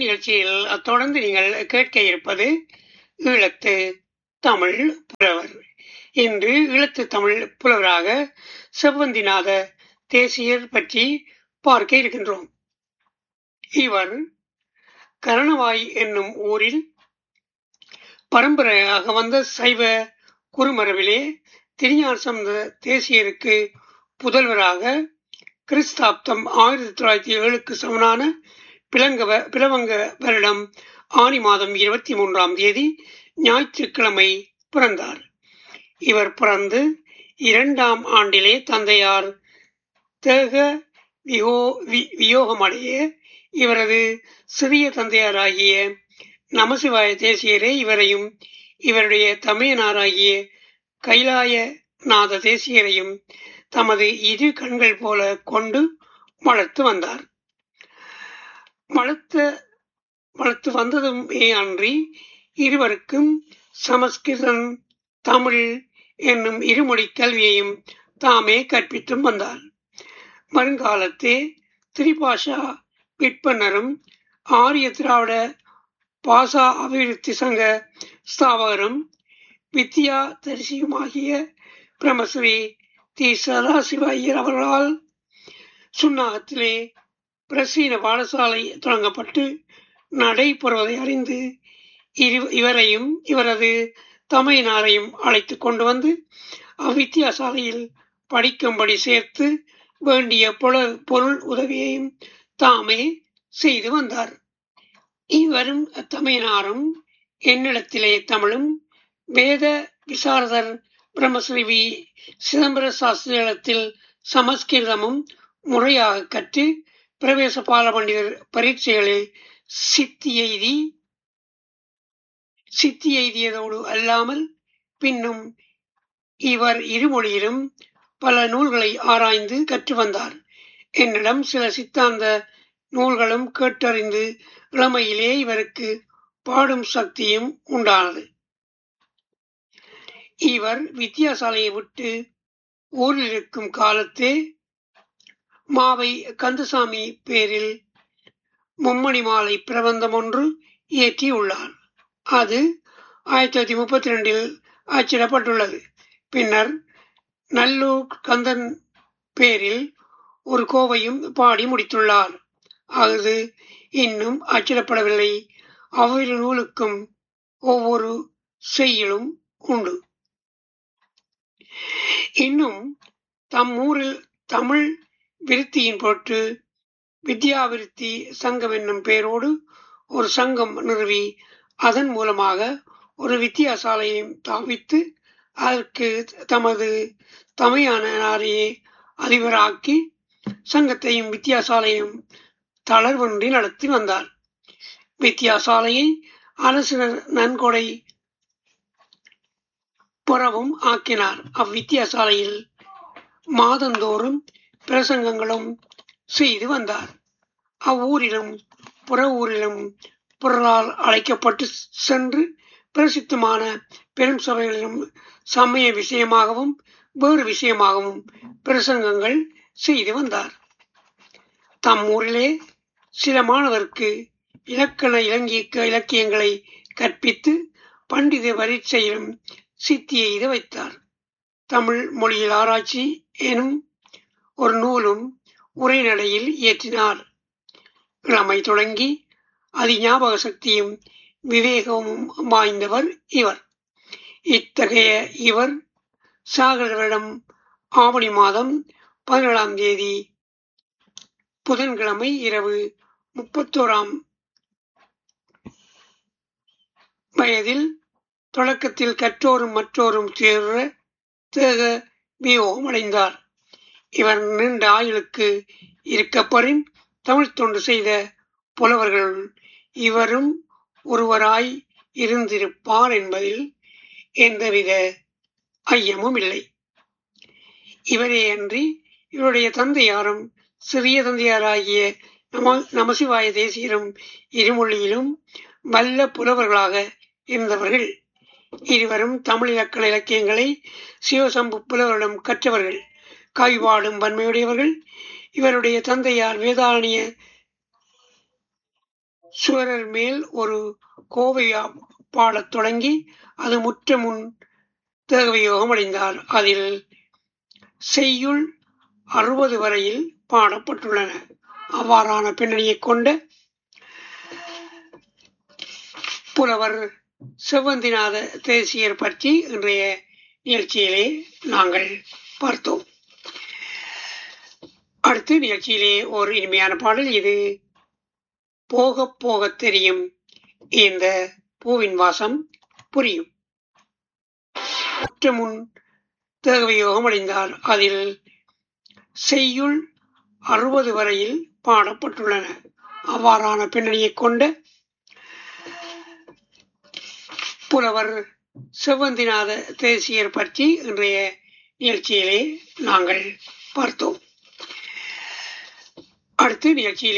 நிகழ்ச்சியில் தொடர்ந்து நீங்கள் கேட்க இருப்பது ஈழத்து தமிழ் புலவர் இன்று ஈழத்து தமிழ் புலவராக செவ்வந்திநாத தேசியர் பற்றி பார்க்க இருக்கின்றோம் இவர் கரணவாய் என்னும் ஊரில் பரம்பரையாக வந்த சைவ குருமரபிலே திருஞான சம்பந்த தேசியருக்கு புதல்வராக கிறிஸ்தாப்தம் ஆயிரத்தி தொள்ளாயிரத்தி ஏழுக்கு சமனான பிளங்கவ பிளவங்க வருடம் ஆனி மாதம் இருபத்தி மூன்றாம் தேதி ஞாயிற்றுக்கிழமை பிறந்தார் இவர் பிறந்து இரண்டாம் ஆண்டிலே தந்தையார் தேக வியோ வி- வியோகமடைய இவரது சிறிய தந்தையாராகிய நமசிவாய தேசியரே இவரையும் இவருடைய தமையனாராகிய கைலாயநாத தேசியரையும் தமது இரு கண்கள் போல கொண்டு வளர்த்து வந்தார் வளர்த்த வளர்த்து வந்ததுமே அன்றி இருவருக்கும் சமஸ்கிருதம் தமிழ் என்னும் இருமொழி கல்வியையும் தாமே கற்பித்தும் வந்தார் வருங்காலத்தே திரிபாஷா விற்பனரும் ஆரிய திராவிட பாசா அபிவிருத்தி சங்க ஸ்தாபகரும் வித்யா தரிசியுமாகிய பிரமஸ்ரீ தி சதாசிவ ஐயர் அவர்களால் சுன்னாகத்திலே பிரசீன பாடசாலை தொடங்கப்பட்டு நடைபெறுவதை அறிந்து இரு- இவரையும் இவரது தமையனாரையும் அழைத்து கொண்டு வந்து அவ்வித்தியாசாலையில் படிக்கும்படி சேர்த்து வேண்டிய பொல- பொருள் உதவியையும் தாமே செய்து வந்தார் இவரும் தமையனாரும் என்னிடத்திலே தமிழும் வேத விசாரதர் பிரம்மஸ்ரீ வி சிதம்பர சாஸ்திரியிடத்தில் சமஸ்கிருதமும் முறையாக கற்று பிரவேச பால பண்டிதர் பரீட்சைகளில் சித்தி எய்தி சித்தி எய்தியதோடு அல்லாமல் பின்னும் இவர் இருமொழியிலும் பல நூல்களை ஆராய்ந்து கற்று வந்தார் என்னிடம் சில சித்தாந்த நூல்களும் கேட்டறிந்து இளமையிலே இவருக்கு பாடும் சக்தியும் உண்டானது இவர் வித்தியாசாலையை விட்டு ஊரில் இருக்கும் காலத்தே மாவை கந்தசாமி பேரில் மும்மணி மாலை பிரபந்தம் ஒன்று இயற்றியுள்ளார் அது ஆயிரத்தி தொள்ளாயிரத்தி முப்பத்தி ரெண்டில் அச்சிடப்பட்டுள்ளது பின்னர் நல்லூர் கந்தன் பேரில் ஒரு கோவையும் பாடி முடித்துள்ளார் அது இன்னும் அச்சிடப்படவில்லை அவ்விரு நூலுக்கும் ஒவ்வொரு செய்யுளும் உண்டு இன்னும் தம் ஊரில் தமிழ் விருத்தியின் பொருட்டு வித்யாவிருத்தி சங்கம் என்னும் பெயரோடு ஒரு சங்கம் நிறுவி அதன் மூலமாக ஒரு வித்தியாசாலையையும் தாவித்து அதற்கு தமது தமையானாரையே அதிபராக்கி சங்கத்தையும் வித்தியாசாலையும் தளர்வின்றி நடத்தி வந்தார் வித்தியாசாலையை அரசு நன்கொடை புறவும் ஆக்கினார் அவ்வித்தியாசாலையில் மாதந்தோறும் பிரசங்கங்களும் செய்து வந்தார் அவ்வூரிலும் புற ஊரிலும் பிறரால் அழைக்கப்பட்டு சென்று பிரசித்தமான பெரும் சபைகளிலும் சமய விஷயமாகவும் வேறு விஷயமாகவும் பிரசங்கங்கள் செய்து வந்தார் தம் ஊரிலே சில மாணவருக்கு இலக்கண இலங்கிய இலக்கியங்களை கற்பித்து பண்டித பரீட்சையிலும் சித்தி எய்த வைத்தார் தமிழ் மொழியில் ஆராய்ச்சி எனும் ஒரு நூலும் உரைநடையில் இயற்றினார் இளமை தொடங்கி அதி ஞாபக சக்தியும் விவேகமும் வாய்ந்தவர் இவர் இத்தகைய இவர் சாகரிடம் ஆவணி மாதம் பதினேழாம் தேதி புதன்கிழமை இரவு முப்பத்தோராம் வயதில் தொடக்கத்தில் கற்றோரும் மற்றோரும் சேர தேக வியோகம் அடைந்தார் இவர் நீண்ட ஆயுளுக்கு இருக்கப்பரின் தமிழ் தொண்டு செய்த புலவர்கள் இவரும் ஒருவராய் இருந்திருப்பார் என்பதில் எந்தவித ஐயமும் இல்லை இவரே அன்றி இவருடைய தந்தையாரும் சிறிய தந்தையாராகிய நம நமசிவாய தேசியரும் இருமொழியிலும் வல்ல புலவர்களாக இருந்தவர்கள் இருவரும் தமிழ் இலக்கண இலக்கியங்களை சிவசம்பு புலவரிடம் கற்றவர்கள் காய்வாடும் வன்மையுடையவர்கள் இவருடைய தந்தையார் வேதாரணிய சுவரர் மேல் ஒரு கோவை பாடத் தொடங்கி அது முற்ற முன் தேகவியோகம் அடைந்தார் அதில் செய்யுள் அறுபது வரையில் பாடப்பட்டுள்ளன அவ்வாறான பின்னணியைக் கொண்ட புலவர் செவ்வந்திநாத தேசியர் பற்றி இன்றைய நிகழ்ச்சியிலே நாங்கள் பார்த்தோம் அடுத்து நிகழ்ச்சியிலே ஒரு இனிமையான பாடல் இது போக போக தெரியும் இந்த பூவின் வாசம் புரியும் முற்ற முன் தேகவியோகம் அடைந்தார் அதில் செய்யுள் அறுபது வரையில் பாடப்பட்டுள்ளன அவ்வாறான பின்னணியைக் கொண்ட புலவர் செவ்வந்திநாத தேசியர் பற்றி இன்றைய நிகழ்ச்சியிலே நாங்கள் பார்த்தோம் அடுத்து நிகழ்ச்சியிலே